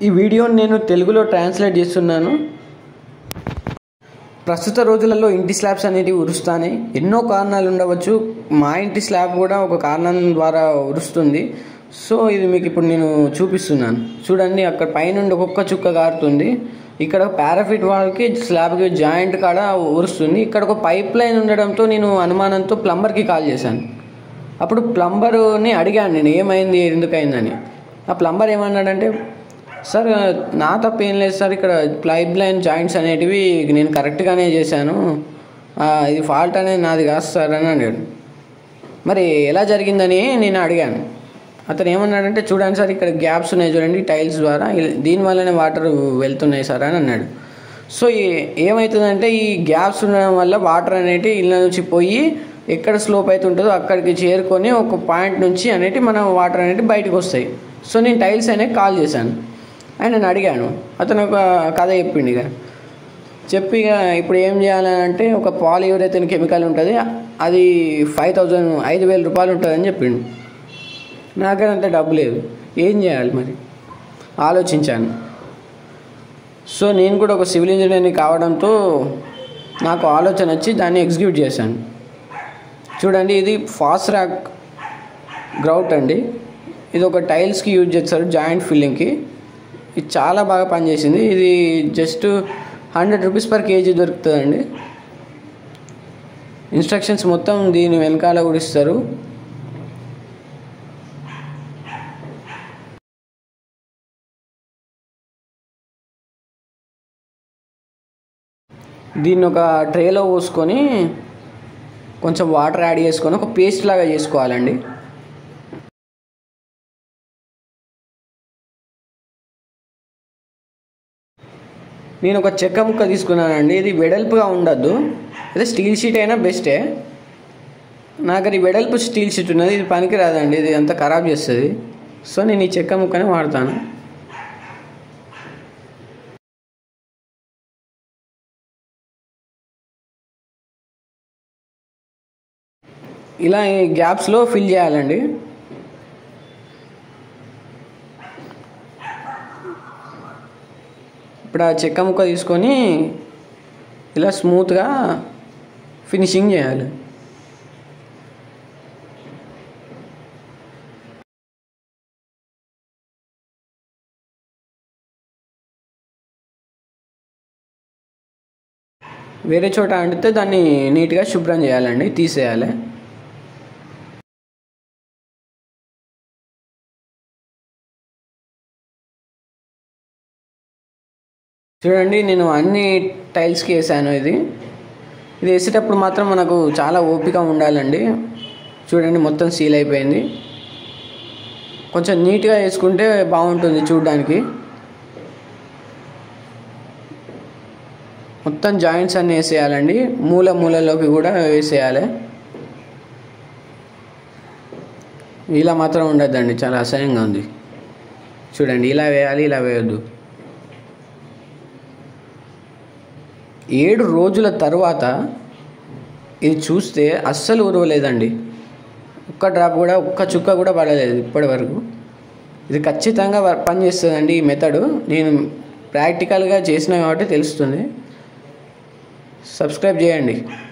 ఈ వీడియోని నేను తెలుగులో ట్రాన్స్లేట్ చేస్తున్నాను ప్రస్తుత రోజులలో ఇంటి స్లాబ్స్ అనేటివి ఉరుస్తాయి ఎన్నో కారణాలు ఉండవచ్చు మా ఇంటి స్లాబ్ కూడా ఒక కారణం ద్వారా ఉరుస్తుంది సో ఇది మీకు ఇప్పుడు నేను చూపిస్తున్నాను చూడండి అక్కడ పైనుండి ఒక్కొక్క చుక్క కారుతుంది ఇక్కడ పారాఫిట్ వాల్కి స్లాబ్కి జాయింట్ కాడ ఉరుస్తుంది ఇక్కడ ఒక పైప్ లైన్ ఉండడంతో నేను అనుమానంతో ప్లంబర్కి కాల్ చేశాను అప్పుడు ప్లంబర్ని అడిగాను నేను ఏమైంది ఎందుకైందని ఆ ప్లంబర్ ఏమన్నాడంటే సార్ నా తప్పు ఏం లేదు సార్ ఇక్కడ పైప్ లైన్ జాయింట్స్ అనేటివి నేను కరెక్ట్గానే చేశాను ఆ, ఇది ఫాల్ట్ అనేది నాది కాదు సార్ అని అన్నాడు మరి ఎలా జరిగిందని నేను అడిగాను అతను ఏమన్నాడంటే చూడండి సార్ ఇక్కడ గ్యాప్స్ ఉన్నాయి చూడండి టైల్స్ ద్వారా ఇ- దీనివల్లనే వాటర్ వెళ్తున్నాయి సార్ అని అన్నాడు సో ఈ- ఏమవుతుందంటే ఈ గ్యాప్స్ ఉండడం వల్ల వాటర్ అనేటి ఇళ్ళ నుంచి పోయి ఎక్కడ స్లోప్ అయితే ఉంటుందో అక్కడికి చేరుకొని ఒక పాయింట్ నుంచి అనేటి మన వాటర్ అనేటి బయటకు వస్తాయి సో నేను టైల్స్ అనేవి కాల్ చేశాను ఆయన అడిగాను అతను ఒక కథ చెప్పిండు ఇక చెప్పి ఇక ఇప్పుడు ఏం చేయాలని అంటే ఒక పాలియూరేథిన్ కెమికల్ ఉంటుంది అది ఫైవ్ థౌజండ్ ఐదు వేల రూపాయలు ఉంటుందని చెప్పిండు నాకే అంత డబ్బు లేదు ఏం చేయాలి మరి ఆలోచించాను సో నేను కూడా ఒక సివిల్ ఇంజనీర్ని కావడంతో నాకు ఆలోచన వచ్చి దాన్ని ఎగ్జిక్యూట్ చేశాను చూడండి ఇది ఫాస్ట్ ర్యాక్ గ్రౌట్ అండి ఇది ఒక టైల్స్కి యూజ్ చేస్తారు జాయింట్ ఫిల్లింగ్కి ఇది చాలా బాగా పనిచేసింది ఇది just hundred rupees per KG దొరుకుతుందండి ఇన్స్ట్రక్షన్స్ మొత్తం దీని వెనకాల కూడా ఇస్తారు దీన్ని ఒక ట్రేలో పోసుకొని కొంచెం వాటర్ యాడ్ చేసుకొని ఒక పేస్ట్ లాగా చేసుకోవాలండి నేను ఒక చెక్క ముక్క తీసుకున్నానండి ఇది వెడల్పుగా ఉండద్దు అదే స్టీల్ షీట్ అయినా బెస్టే నాకు అది వెడల్పు స్టీల్ షీట్ ఉన్నది ఇది పనికి రాదండి ఇది అంతా ఖరాబ్ చేస్తుంది సో నేను ఈ చెక్క ముక్కనే వాడతాను ఇలా ఈ గ్యాప్స్లో ఫిల్ చేయాలండి ఇప్పుడు ఆ చెక్క ముక్క తీసుకొని ఇలా స్మూత్గా ఫినిషింగ్ చేయాలి వేరే చోట అంటితే దాన్ని నీట్గా శుభ్రం చేయాలండి తీసేయాలి చూడండి నేను అన్ని టైల్స్కి వేసాను ఇది ఇది వేసేటప్పుడు మాత్రం మనకు చాలా ఓపిక ఉండాలండి చూడండి మొత్తం సీల్ అయిపోయింది కొంచెం నీట్గా వేసుకుంటే బాగుంటుంది చూడడానికి మొత్తం జాయింట్స్ అన్నీ వేసేయాలండి మూల మూలలోకి కూడా వేసేయాలి ఇలా మాత్రం ఉండద్దండి చాలా అసహ్యంగా ఉంది చూడండి ఇలా వేయాలి ఇలా వేయొద్దు ఏడు రోజుల తర్వాత ఇది చూస్తే అస్సలు ఉరవలేదండి ఒక్క డ్రాప్ కూడా ఒక్క చుక్క కూడా పడలేదు ఇప్పటి వరకు ఇది ఖచ్చితంగా వ- పనిచేస్తుందండి ఈ మెథడు నేను ప్రాక్టికల్గా చేసిన కాబట్టి తెలుస్తుంది సబ్స్క్రైబ్ చేయండి